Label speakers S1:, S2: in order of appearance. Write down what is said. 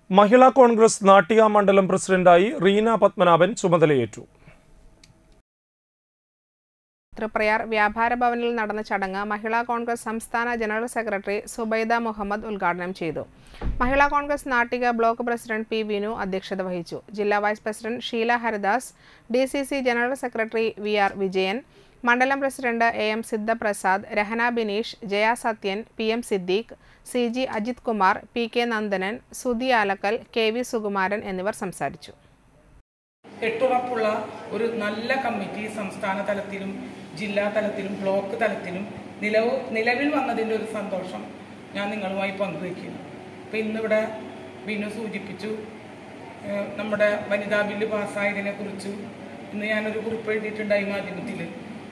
S1: മഹിളാ Congress Nattika മണ്ഡലം പ്രസിഡന്റായി റീന പത്മനാഭൻ ചുമതലയേറ്റു
S2: തൃപ്രയാർ വ്യാപാര ഭവനിൽ നടന്ന ചടങ്ങ് മഹിളാ കോൺഗ്രസ് സംസ്ഥാന ജനറൽ സെക്രട്ടറി സുബൈദ മുഹമ്മദ് ഉദ്ഘാടനം ചെയ്തു Mahila Congress Nattika block president P Vinu അധ്യക്ഷത വഹിച്ചു ജില്ലാ vice president Sheela Haridas D C C general secretary V R Vijayan മണ്ഡലം president A M Siddhaprasad Rahana Bineesh Jaya Sathyan P M Siddique C G Ajith Kumar P K Nandanan Sudhi Alakkal K V Sukumaran എന്നിവർ സംസാരിച്ചു
S3: കെട്ടുറപ്പുള്ള ഒരു നല്ല കമ്മിറ്റി സംസ്ഥാന തലത്തിലും ജില്ലാ തലത്തിലും ബ്ലോക്ക് തലത്തിലും നിലവ് നിലവിൽ വന്നതിൻ്റെ ഒരു സന്തോഷം ഞാൻ നിങ്ങളുമായി പങ്കുവയ്ക്കുന്നു ഇപ്പം ഇന്നിവിടെ ബിനു സൂചിപ്പിച്ചു ഏഹ് നമ്മുടെ വനിതാ ബില്ല് പാസ്സായതിനെ കുറിച്ച് ഇന്ന് ഞാനൊരു കുറിപ്പ് എഴുതിയിട്ടുണ്ടായി മാധ്യമത്തിൽ